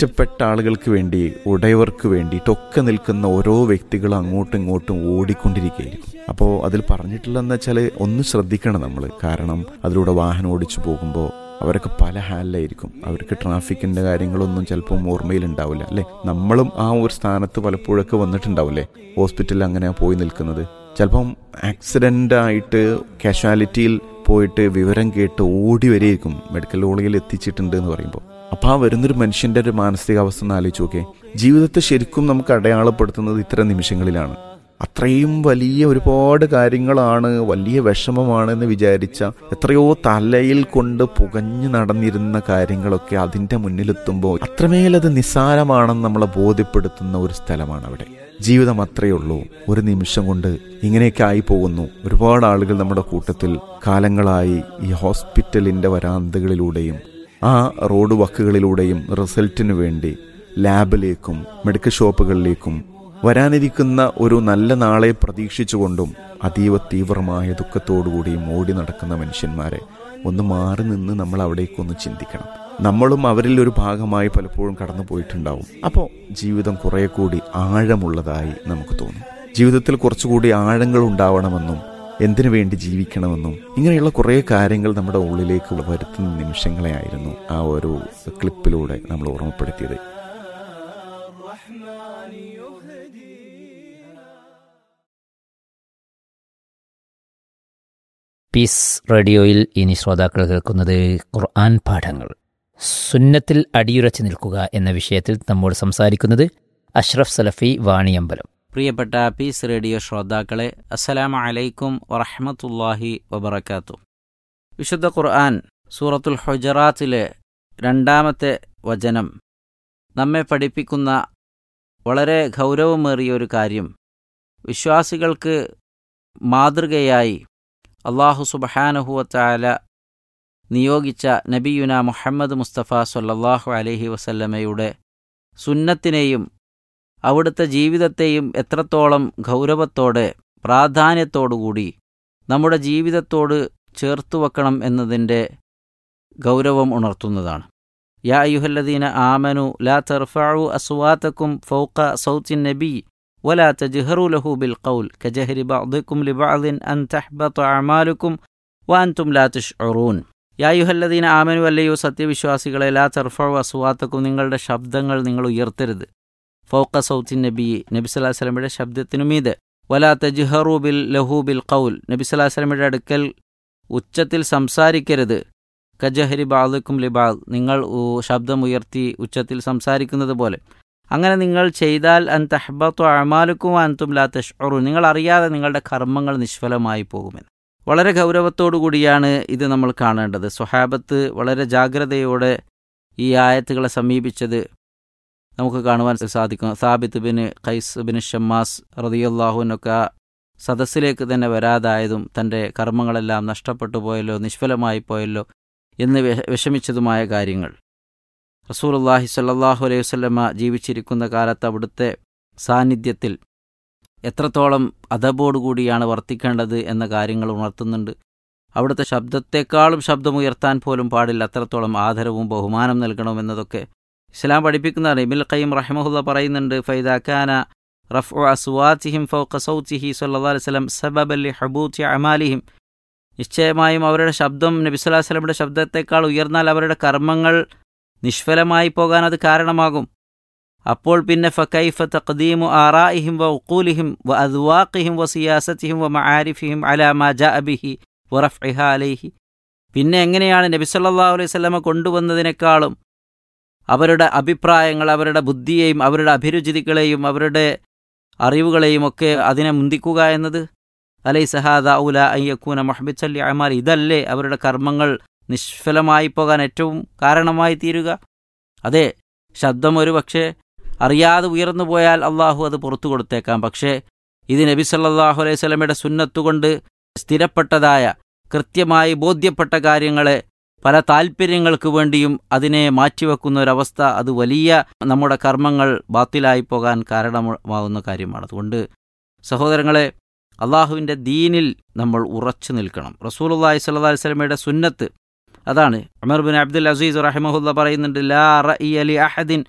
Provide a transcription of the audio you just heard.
ഒറ്റപ്പെട്ട ആളുകൾക്ക് വേണ്ടി ഉടയവർക്ക് വേണ്ടിയിട്ടൊക്കെ നിൽക്കുന്ന ഓരോ വ്യക്തികളും അങ്ങോട്ടും ഇങ്ങോട്ടും ഓടിക്കൊണ്ടിരിക്കുകയായിരിക്കും അപ്പോൾ അതിൽ പറഞ്ഞിട്ടുള്ളതെന്ന് വെച്ചാൽ ഒന്ന് ശ്രദ്ധിക്കണം നമ്മൾ കാരണം അതിലൂടെ വാഹനം ഓടിച്ചു പോകുമ്പോൾ അവരൊക്കെ പല ഹാലിലായിരിക്കും അവർക്ക് ട്രാഫിക്കിന്റെ കാര്യങ്ങളൊന്നും ചിലപ്പം ഓർമ്മയിൽ ഉണ്ടാവില്ല അല്ലെ നമ്മളും ആ ഒരു സ്ഥാനത്ത് പലപ്പോഴൊക്കെ വന്നിട്ടുണ്ടാവില്ലേ ഹോസ്പിറ്റലിൽ അങ്ങനെ പോയി നിൽക്കുന്നത് ചിലപ്പം ആക്സിഡന്റ് ആയിട്ട് കാഷ്വാലിറ്റിയിൽ പോയിട്ട് വിവരം കേട്ട് ഓടി വരെയായിരിക്കും മെഡിക്കൽ കോളേജിൽ എത്തിച്ചിട്ടുണ്ട് എന്ന് പറയുമ്പോൾ അപ്പൊ ആ വരുന്നൊരു മനുഷ്യന്റെ ഒരു മാനസികാവസ്ഥ ഒന്ന് ആലോചിച്ച് നോക്കേ ജീവിതത്തെ ശരിക്കും നമുക്ക് അടയാളപ്പെടുത്തുന്നത് ഇത്തരം നിമിഷങ്ങളിലാണ് അത്രയും വലിയ ഒരുപാട് കാര്യങ്ങളാണ് വലിയ വിഷമമാണെന്ന് വിചാരിച്ച എത്രയോ തലയിൽ കൊണ്ട് പുകഞ്ഞു നടന്നിരുന്ന കാര്യങ്ങളൊക്കെ അതിന്റെ മുന്നിലെത്തുമ്പോൾ അത്രമേൽ അത് നിസ്സാരമാണെന്ന് നമ്മളെ ബോധ്യപ്പെടുത്തുന്ന ഒരു സ്ഥലമാണ് അവിടെ ജീവിതം അത്രയേ ഉള്ളൂ ഒരു നിമിഷം കൊണ്ട് ഇങ്ങനെയൊക്കെ ആയി പോകുന്നു ഒരുപാട് ആളുകൾ നമ്മുടെ കൂട്ടത്തിൽ കാലങ്ങളായി ഈ ഹോസ്പിറ്റലിന്റെ വരാന്തകളിലൂടെയും ആ റോഡ് വക്കുകളിലൂടെയും റിസൾട്ടിനു വേണ്ടി ലാബിലേക്കും മെഡിക്കൽ ഷോപ്പുകളിലേക്കും വരാനിരിക്കുന്ന ഒരു നല്ല നാളെ പ്രതീക്ഷിച്ചുകൊണ്ടും അതീവ തീവ്രമായ ദുഃഖത്തോടുകൂടിയും ഓടി നടക്കുന്ന മനുഷ്യന്മാരെ ഒന്ന് മാറി നിന്ന് നമ്മൾ അവിടേക്കൊന്ന് ചിന്തിക്കണം നമ്മളും അവരിൽ ഒരു ഭാഗമായി പലപ്പോഴും കടന്നു പോയിട്ടുണ്ടാവും അപ്പോൾ ജീവിതം കുറെ കൂടി ആഴമുള്ളതായി നമുക്ക് തോന്നും ജീവിതത്തിൽ കുറച്ചുകൂടി ആഴങ്ങൾ ഉണ്ടാവണമെന്നും എന്തിനു വേണ്ടി ജീവിക്കണമെന്നും ഇങ്ങനെയുള്ള കുറേ കാര്യങ്ങൾ നമ്മുടെ ഉള്ളിലേക്ക് വരുത്തുന്ന നിമിഷങ്ങളെയായിരുന്നു ആ ഒരു ക്ലിപ്പിലൂടെ നമ്മൾ ഓർമ്മപ്പെടുത്തിയത് പീസ് റേഡിയോയിൽ ഇനി ശ്രോതാക്കൾ കേൾക്കുന്നത് ഖുർആൻ പാഠങ്ങൾ സുന്നത്തിൽ അടിയുറച്ചു നിൽക്കുക എന്ന വിഷയത്തിൽ നമ്മോട് സംസാരിക്കുന്നത് അഷ്റഫ് സലഫി വാണിയമ്പലം പ്രിയപ്പെട്ട പീസ് റേഡിയോ ശ്രോതാക്കളെ അസ്സലാമു അലൈക്കും വറഹമത്തല്ലാഹി വബർക്കാത്തു വിശുദ്ധ ഖുർആൻ സൂറത്തുൽ ഹുജറാത്തിലെ രണ്ടാമത്തെ വചനം നമ്മെ പഠിപ്പിക്കുന്ന വളരെ ഗൗരവമേറിയ ഒരു കാര്യം വിശ്വാസികൾക്ക് മാതൃകയായി അള്ളാഹു സുബഹാനഹുവത്താല നിയോഗിച്ച നബിയുന മുഹമ്മദ് മുസ്തഫ സൊല്ലാഹു അലഹി വസല്ലമയുടെ സുന്നത്തിനെയും അവിടുത്തെ ജീവിതത്തെയും എത്രത്തോളം ഗൗരവത്തോടെ പ്രാധാന്യത്തോടുകൂടി നമ്മുടെ ജീവിതത്തോട് ചേർത്തു വെക്കണം എന്നതിൻ്റെ ഗൗരവം ഉണർത്തുന്നതാണ് യാ അയ്യുഹല്ലദീന ആമനു ലാ തർഫഉ അസ്വാതക്കും ഫൗക സൗത്തിൻ നബി ولا تجهروا له بالقول كجهر بعضكم لبعض أن تحبط أعمالكم وأنتم لا تشعرون യാ യുഹല്ലദീന ആമനു അല്ലയോ സത്യവിശ്വാസികളെ ലാ തർഫഉ അസ്വാത്തക്കും നിങ്ങളുടെ ശബ്ദങ്ങൾ നിങ്ങൾ ഉയർത്തരുത് ഫൗക്ക സൗത്തിൻ നബി നബി സല്ലല്ലാഹു അലൈഹി വസല്ലമയുടെ ശബ്ദത്തിനു മീതെ വലാ തജ്ഹറു ബിൽ ലഹു ബിൽ ഖൗൽ നബി സല്ലല്ലാഹു അലൈഹി വസല്ലമയുടെ അടുക്കൽ ഉച്ചത്തിൽ സംസാരിക്കരുത് കജഹരി ബാദുക്കും ലിബാദ് നിങ്ങൾ ശബ്ദം ഉയർത്തി ഉച്ചത്തിൽ സംസാരിക്കുന്നത് പോലെ അങ്ങനെ നിങ്ങൾ ചെയ്താൽ അൻ തഹബത്തു അമാലുക്കും അൻതും ലാ തഷ്ഉറു നിങ്ങൾ അറിയാതെ നിങ്ങളുടെ കർമ്മങ്ങൾ നിഷ്ഫലമായി പോകുമെന്ന് വളരെ ഗൗരവത്തോടു കൂടിയാണ് ഇത് നമ്മൾ കാണേണ്ടത് സ്വഹാബത്ത് വളരെ ജാഗ്രതയോടെ ഈ ആയത്തുകളെ സമീപിച്ചത് നമുക്ക് കാണുവാൻ സാധിക്കും Sabit bin Qais bin Shammas റതിയല്ലാഹുവിനൊക്കെ ആ സദസ്സിലേക്ക് തന്നെ വരാതായതും തൻ്റെ കർമ്മങ്ങളെല്ലാം നഷ്ടപ്പെട്ടു പോയല്ലോ നിഷ്ഫലമായി പോയല്ലോ എന്ന് വിഷമിച്ചതുമായ കാര്യങ്ങൾ റസൂലുല്ലാഹി സല്ലാഹു അലൈഹി വസ്ലമ ജീവിച്ചിരിക്കുന്ന കാലത്ത് അവിടുത്തെ സാന്നിധ്യത്തിൽ എത്രത്തോളം അതബോടുകൂടിയാണ് വർത്തിക്കേണ്ടത് എന്ന കാര്യങ്ങൾ ഉണർത്തുന്നുണ്ട് അവിടുത്തെ ശബ്ദത്തെക്കാളും ശബ്ദമുയർത്താൻ പോലും പാടില്ല അത്രത്തോളം ആദരവും ബഹുമാനം നൽകണമെന്നതൊക്കെ ഇസ്ലാം പഠിപ്പിക്കുന്നതാണ് ഇബിൽ ഖയ്യം റഹ്മഹുല്ല പറയുന്നുണ്ട് ഫൈദാഖാന റഫ് അസ്വാത്തിഹിം ഫൗഖ സൗത്തിഹി സല്ലാ വസ്ലം സബബല്ലി ഹബൂത്തി അമാലിഹിം നിശ്ചയമായും അവരുടെ ശബ്ദം നബി സ്വലാഹു വസ്ലമിയുടെ ശബ്ദത്തെക്കാൾ ഉയർന്നാൽ അവരുടെ കർമ്മങ്ങൾ നിഷ്ഫലമായി പോകാൻ അത് കാരണമാകും അപ്പോൾ പിന്നെ ഫക്കൈഫ തഖദീമു ആറായിഹിം വ ഉക്കൂലിഹിം വ അദ്വാഖിഹിം വ സിയാസത്തിഹിം വ മആരിഫിഹിം അലാ മാ ജാ ബിഹി വറഫ്ഇഹ അലൈഹി പിന്നെ എങ്ങനെയാണ് നബി സല്ലല്ലാഹു അലൈഹി വസല്ലമ കൊണ്ടുവന്നതിനേക്കാളും അവരുടെ അഭിപ്രായങ്ങൾ അവരുടെ ബുദ്ധിയെയും അവരുടെ അഭിരുചികളെയും അവരുടെ അറിവുകളെയും ഒക്കെ അതിനെ മുന്തിക്കുക എന്നത് അലൈ സഹാദ ഔല അയ്യക്കൂന മഹബിദ് സല്ലി അമാൽ ഇതല്ലേ അവരുടെ കർമ്മങ്ങൾ നിഷ്ഫലമായി പോകാൻ ഏറ്റവും കാരണമായി തീരുക അതെ ശബ്ദം ഒരു പക്ഷേ അറിയാതെ ഉയർന്നു പോയാൽ അള്ളാഹു അത് പുറത്തു കൊടുത്തേക്കാം പക്ഷേ ഇത് നബി സല്ലാഹു അലൈഹി സ്വലമയുടെ സുന്നത്തുകൊണ്ട് സ്ഥിരപ്പെട്ടതായ കൃത്യമായി ബോധ്യപ്പെട്ട കാര്യങ്ങളെ പല താൽപ്പര്യങ്ങൾക്ക് വേണ്ടിയും അതിനെ മാറ്റിവെക്കുന്ന ഒരവസ്ഥ അത് വലിയ നമ്മുടെ കർമ്മങ്ങൾ ബാത്തിലായി പോകാൻ കാരണമാവുന്ന കാര്യമാണ് അതുകൊണ്ട് സഹോദരങ്ങളെ അള്ളാഹുവിൻ്റെ ദീനിൽ നമ്മൾ ഉറച്ചു നിൽക്കണം റസൂലുള്ളാഹി സ്വല്ലല്ലാഹി അലൈഹി വസല്ലമയുടെ സുന്നത്ത് അതാണ് ഉമർ ബിൻ അബ്ദുൽ അസീസ് റഹിമഹുല്ല പറയുന്നുണ്ട് ലാ റഅയ ലി അഹദിൻ